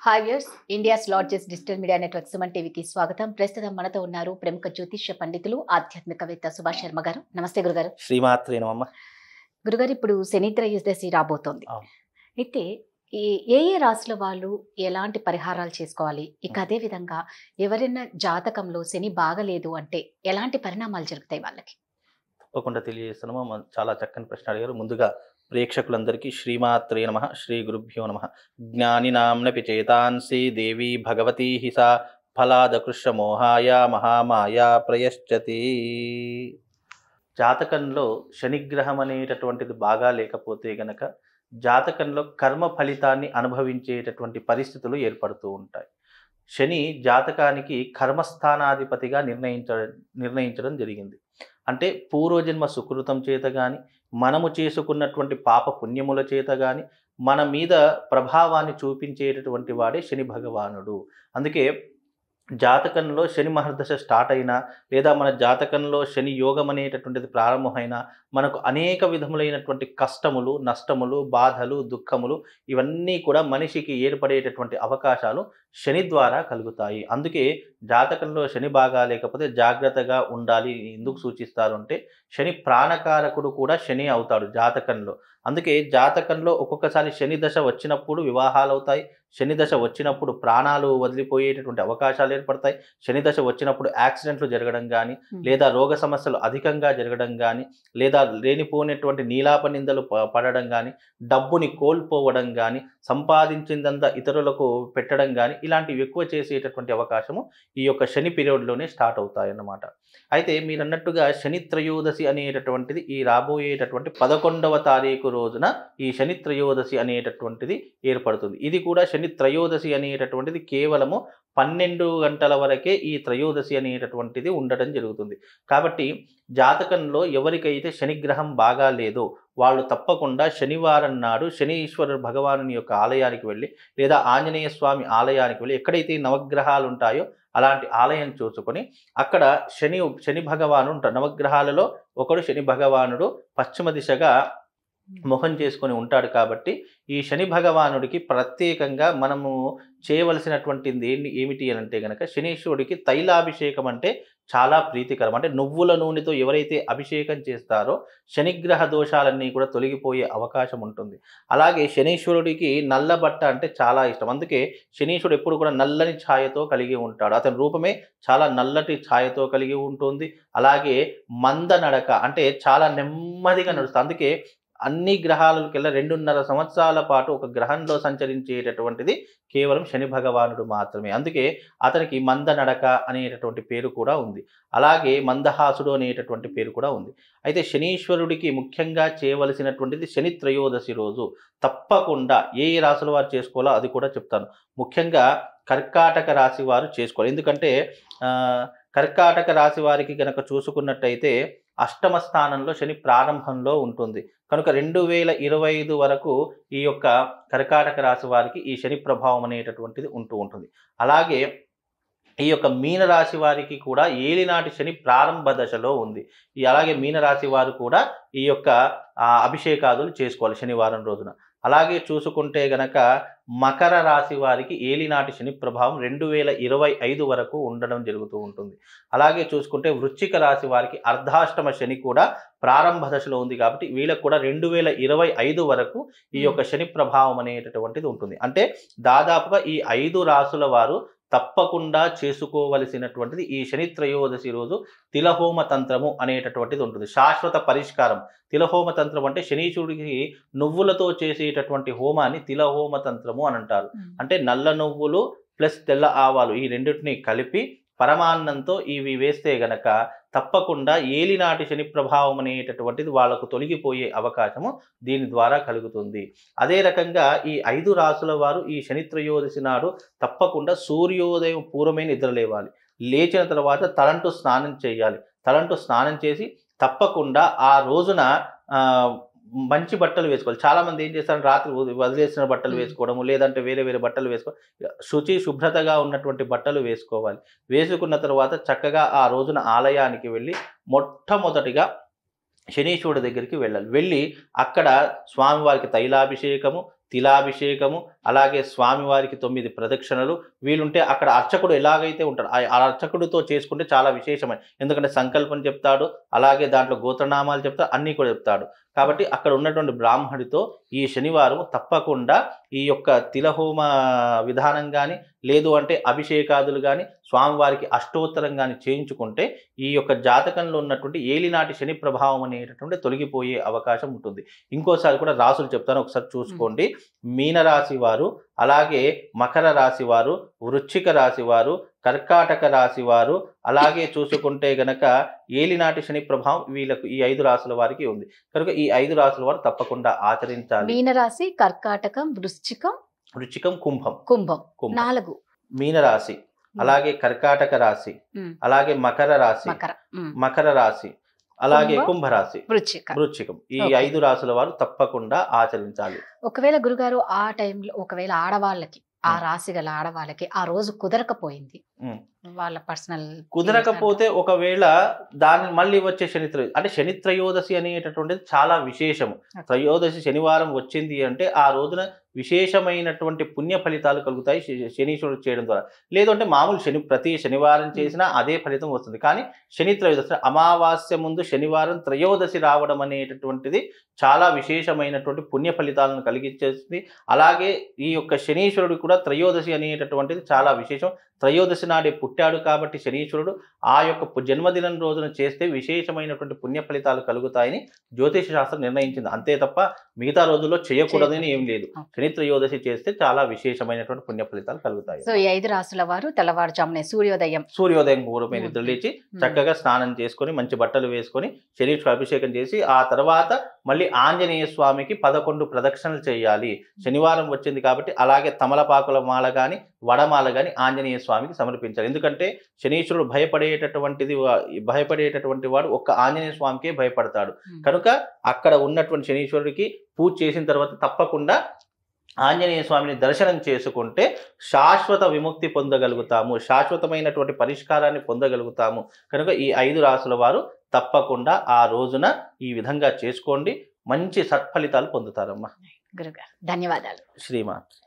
Hi viewers India's largest digital media network Suman టీవీకి స్వాగతం ప్రస్తుతం మనతో ఉన్నారు ప్రముఖ జ్యోతిష్య పండితులు ఆధ్యాత్మికవేత్త సుభాష్ శర్మ గారు నమస్తే గురుగారు శ్రీమాత్రే నమమ్మ గురుగారు ఇప్పుడు శని త్రయోదశి రాబోతోంది అవును. అయితే ఈ ఏ ఏ రాశుల వాళ్ళు ఎలాంటి పరిహారాలు చేసుకోవాలి ఇక అదే విధంగా ఎవరైనా జాతకంలో శని బాగలేదు అంటే ఎలాంటి పరిణామాలు జరుగుతాయి వాళ్ళకి తప్పకుండా తెలియజేస్తున్నాము మ- చాలా చక్కని ప్రశ్న అడిగారు ముందుగా ప్రేక్షకులందరికీ శ్రీమాత్రే నమ శ్రీ గురుభ్యో నమ జ్ఞానినాంనపి చేతాంసి దేవి భగవతీ హిసా ఫలాదకృష్ణ మోహాయ మహామాయా ప్రయశ్చతి జాతకంలో శనిగ్రహం అనేటటువంటిది బాగా లేకపోతే గనక జాతకంలో కర్మ ఫలితాన్ని అనుభవించేటటువంటి పరిస్థితులు ఏర్పడుతూ ఉంటాయి శని జాతకానికి కర్మస్థానాధిపతిగా నిర్ణయించడం నిర్ణయించడం జరిగింది అంటే పూర్వజన్మ సుకృతం చేత కానీ మనము చేసుకున్నటువంటి పాప పుణ్యముల చేత కానీ మన మీద ప్రభావాన్ని చూపించేటటువంటి వాడే శని భగవానుడు అందుకే జాతకంలో శని మహర్దశ స్టార్ట్ అయినా లేదా మన జాతకంలో శని యోగం అనేటటువంటిది ప్రారంభమైనా మనకు అనేక విధములైనటువంటి కష్టములు నష్టములు బాధలు దుఃఖములు ఇవన్నీ కూడా మనిషికి ఏర్పడేటటువంటి అవకాశాలు శని ద్వారా కలుగుతాయి అందుకే జాతకంలో శని బాగా లేకపోతే జాగ్రత్తగా ఉండాలి ఎందుకు సూచిస్తారు అంటే శని ప్రాణకారకుడు కూడా శని అవుతాడు జాతకంలో అందుకే జాతకంలో ఒక్కొక్కసారి శని దశ వచ్చినప్పుడు వివాహాలు అవుతాయి శని దశ వచ్చినప్పుడు ప్రాణాలు వదిలిపోయేటటువంటి అవకాశాలు ఏర్పడతాయి శని దశ వచ్చినప్పుడు యాక్సిడెంట్లు జరగడం కానీ లేదా రోగ సమస్యలు అధికంగా జరగడం కానీ లేదా లేనిపోయినటువంటి నీలాప నిందలు ప- పడడం కానీ డబ్బుని కోల్పోవడం కానీ సంపాదించిందంతా ఇతరులకు పెట్టడం కానీ ఇలాంటివి ఎక్కువ చేసేటటువంటి అవకాశము ఈ యొక్క శని పీరియడ్లోనే స్టార్ట్ అవుతాయి అన్నమాట అయితే మీరు అన్నట్టుగా శని త్రయోదశి అనేటటువంటిది ఈ రాబోయేటటువంటి పదకొండవ తారీఖు రోజున ఈ శని త్రయోదశి అనేటటువంటిది ఏర్పడుతుంది ఇది కూడా శని త్రయోదశి అనేటటువంటిది కేవలము పన్నెండు గంటల వరకే ఈ త్రయోదశి అనేటటువంటిది ఉండడం జరుగుతుంది కాబట్టి జాతకంలో ఎవరికైతే శనిగ్రహం బాగా లేదో వాళ్ళు తప్పకుండా శనివారం నాడు శనీశ్వర భగవాను యొక్క ఆలయానికి వెళ్ళి లేదా ఆంజనేయ స్వామి ఆలయానికి వెళ్ళి ఎక్కడైతే ఈ నవగ్రహాలు ఉంటాయో అలాంటి ఆలయం చూసుకొని అక్కడ శని శని భగవాను ఉంటాడు నవగ్రహాలలో ఒకడు శని భగవానుడు పశ్చిమ దిశగా మొహం చేసుకొని ఉంటాడు కాబట్టి ఈ శని భగవానుడికి ప్రత్యేకంగా మనము చేయవలసినటువంటిది ఏంటి ఏమిటి అని అంటే గనక శనీశ్వరుడికి తైలాభిషేకం అంటే చాలా ప్రీతికరం అంటే నువ్వుల నూనెతో ఎవరైతే అభిషేకం చేస్తారో శనిగ్రహ దోషాలన్నీ కూడా తొలగిపోయే అవకాశం ఉంటుంది అలాగే శనీశ్వరుడికి నల్ల బట్ట అంటే చాలా ఇష్టం అందుకే శనీశ్వరుడు ఎప్పుడు కూడా నల్లని ఛాయతో కలిగి ఉంటాడు అతని రూపమే చాలా నల్లటి ఛాయతో కలిగి ఉంటుంది అలాగే మంద నడక అంటే చాలా నెమ్మదిగా నడుస్తుంది అందుకే అన్ని గ్రహాలకెల్లా రెండున్నర సంవత్సరాల పాటు ఒక గ్రహంలో సంచరించేటటువంటిది కేవలం శని భగవానుడు మాత్రమే అందుకే అతనికి మంద నడక అనేటటువంటి పేరు కూడా ఉంది అలాగే మందహాసుడు అనేటటువంటి పేరు కూడా ఉంది అయితే శనీశ్వరుడికి ముఖ్యంగా చేయవలసినటువంటిది శని త్రయోదశి రోజు తప్పకుండా ఏ ఏ రాశుల వారు చేసుకోవాలో అది కూడా చెప్తాను ముఖ్యంగా కర్కాటక రాశి వారు చేసుకోవాలి ఎందుకంటే ఆ, కర్కాటక రాశి వారికి కనుక చూసుకున్నట్టయితే అష్టమ స్థానంలో శని ప్రారంభంలో ఉంటుంది కనుక రెండు వేల ఇరవై ఐదు వరకు ఈ యొక్క కర్కాటక రాశి వారికి ఈ శని ప్రభావం అనేటటువంటిది ఉంటూ ఉంటుంది అలాగే ఈ యొక్క మీనరాశి వారికి కూడా ఏలినాటి శని ప్రారంభ దశలో ఉంది ఈ అలాగే మీనరాశి వారు కూడా ఈ యొక్క ఆ, అభిషేకాదులు చేసుకోవాలి శనివారం రోజున అలాగే చూసుకుంటే గనక మకర రాశి వారికి ఏలినాటి శని ప్రభావం రెండు వేల ఇరవై ఐదు వరకు ఉండడం జరుగుతూ ఉంటుంది అలాగే చూసుకుంటే వృశ్చిక రాశి వారికి అర్ధాష్టమ శని కూడా ప్రారంభ దశలో ఉంది కాబట్టి వీళ్ళకు కూడా రెండు వేల ఇరవై ఐదు వరకు ఈ యొక్క శని ప్రభావం అనేటటువంటిది ఉంటుంది అంటే దాదాపుగా ఈ ఐదు రాసుల వారు తప్పకుండా చేసుకోవలసినటువంటిది ఈ శని త్రయోదశి రోజు తిలహోమ తంత్రము అనేటటువంటిది ఉంటుంది శాశ్వత పరిష్కారం తిలహోమ తంత్రం అంటే శనీశ్వరుడికి నువ్వులతో చేసేటటువంటి హోమాన్ని తిలహోమ తంత్రము అని అంటారు అంటే నల్ల నువ్వులు ప్లస్ తెల్ల ఆవాలు ఈ రెండింటిని కలిపి పరమాన్నంతో ఇవి వేస్తే గనక తప్పకుండా ఏలినాటి శని ప్రభావం అనేటటువంటిది వాళ్ళకు తొలగిపోయే అవకాశము దీని ద్వారా కలుగుతుంది అదే రకంగా ఈ ఐదు రాసుల వారు ఈ శని త్రయోదశి నాడు తప్పకుండా సూర్యోదయం పూర్వమే నిద్రలేవాలి లేచిన తర్వాత తలంటు స్నానం చేయాలి తలంటు స్నానం చేసి తప్పకుండా ఆ రోజున ఆ, మంచి బట్టలు వేసుకోవాలి చాలా మంది ఏం చేస్తారు రాత్రి వదిలి- వదిలేసిన బట్టలు మ్మ్. వేసుకోవడము లేదంటే వేరే వేరే బట్టలు వేసుకో శుచి శుభ్రతగా ఉన్నటువంటి బట్టలు వేసుకోవాలి వేసుకున్న తర్వాత చక్కగా ఆ రోజున ఆలయానికి వెళ్ళి మొట్టమొదటిగా శనీశ్వరుడి దగ్గరికి వెళ్ళాలి వెళ్ళి అక్కడ స్వామివారికి తైలాభిషేకము తిలాభిషేకము అలాగే స్వామివారికి తొమ్మిది ప్రదక్షిణలు వీలుంటే అక్కడ అర్చకుడు ఎలాగైతే ఉంటాడు ఆ ఆ అర్చకుడితో చేసుకుంటే చాలా విశేషమైన ఎందుకంటే సంకల్పం చెప్తాడు అలాగే దాంట్లో గోత్రనామాలు చెప్తాడు అన్నీ కూడా చెప్తాడు కాబట్టి అక్కడ ఉన్నటువంటి బ్రాహ్మడితో ఈ శనివారం తప్పకుండా ఈ యొక్క తిలహోమ విధానం కానీ లేదు అంటే అభిషేకాదులు కానీ స్వామివారికి అష్టోత్తరం కానీ చేయించుకుంటే ఈ యొక్క జాతకంలో ఉన్నటువంటి ఏలినాటి శని ప్రభావం అనేటటువంటి తొలగిపోయే అవకాశం ఉంటుంది ఇంకోసారి కూడా రాసులు చెప్తాను ఒకసారి చూసుకోండి మీనరాశి వారు అలాగే మకర రాశి వారు వృశ్చిక రాశి వారు కర్కాటక రాశి వారు అలాగే చూసుకుంటే గనక ఏలినాటి శని ప్రభావం వీళ్ళకు ఈ ఐదు రాసుల వారికి ఉంది కనుక ఈ ఐదు రాసుల వారు తప్పకుండా ఆచరించాలి మీనరాశి కర్కాటకం వృశ్చికం వృచ్చికం కుంభం కుంభం కుంభం నాలుగు మీనరాశి అలాగే కర్కాటక రాశి ఉమ్. అలాగే మకర రాశి మకర ఉమ్. మకర రాశి అలాగే కుంభ, కుంభరాశి వృశ్చిక వృచ్చికం ఈ Okay. ఐదు రాసుల వారు తప్పకుండా ఆచరించాలి ఒకవేళ గురుగారు ఆ టైంలో ఒకవేళ ఆడవాళ్ళకి ఆ ఉమ్. రాశి గల ఆడవాళ్ళకి ఆ రోజు కుదరకపోయింది ఉమ్. వాళ్ళ పర్సనల్ కుదరకపోతే ఒకవేళ దాని మళ్ళీ వచ్చే శని త్రయో అంటే శని త్రయోదశి అనేటటువంటిది చాలా విశేషము Okay. త్రయోదశి శనివారం వచ్చింది అంటే ఆ రోజున విశేషమైనటువంటి పుణ్య ఫలితాలు కలుగుతాయి శ- శనీశ్వరుడు చేయడం ద్వారా లేదంటే మామూలు శని ప్రతి శనివారం చేసినా అదే ఫలితం వస్తుంది కానీ శని త్రయోదశి అమావాస్య ముందు శనివారం త్రయోదశి రావడం అనేటటువంటిది చాలా విశేషమైనటువంటి పుణ్య ఫలితాలను కలిగించేస్తుంది అలాగే ఈ యొక్క శనీశ్వరుడు కూడా త్రయోదశి అనేటటువంటిది చాలా విశేషం త్రయోదశి నాడే పుట్టాడు కాబట్టి శనీశ్వరుడు ఆ యొక్క పు- జన్మదినం రోజున చేస్తే విశేషమైనటువంటి పుణ్య ఫలితాలు కలుగుతాయని జ్యోతిష శాస్త్రం నిర్ణయించింది అంతే తప్ప మిగతా రోజుల్లో చేయకూడదని ఏం లేదు శని త్రయోదశి చేస్తే చాలా విశేషమైనటువంటి పుణ్య ఫలితాలు కలుగుతాయి సో ఈ ఐదు రాసుల వారు తెల్లవారుజామునే సూర్యోదయం సూర్యోదయం పూర్వమే Hmm. నిద్రలేచి చక్కగా స్నానం చేసుకొని మంచి బట్టలు వేసుకొని శరీర అభిషేకం చేసి ఆ తర్వాత మళ్ళీ ఆంజనేయ స్వామికి పదకొండు ప్రదక్షిణలు చేయాలి శనివారం వచ్చింది కాబట్టి అలాగే తమలపాకుల మాల కానీ వడమాల కానీ ఆంజనేయ స్వామికి సమర్పించాలి ఎందుకంటే శనీశ్వరుడు భయపడేటటువంటిది వా- భయపడేటటువంటి వాడు ఒక్క ఆంజనేయ స్వామికే భయపడతాడు ఉమ్. కనుక అక్కడ ఉన్నటువంటి శనీశ్వరుడికి పూజ చేసిన తర్వాత తప్పకుండా ఆంజనేయ స్వామిని దర్శనం చేసుకుంటే శాశ్వత విముక్తి పొందగలుగుతాము శాశ్వతమైనటువంటి పరిష్కారాన్ని పొందగలుగుతాము కనుక ఈ ఐదు రాసుల వారు తప్పకుండా ఆ రోజున ఈ విధంగా చేసుకోండి మంచి సత్ఫలితాలు పొందుతారమ్మా గురుగారు ధన్యవాదాలు శ్రీమాత్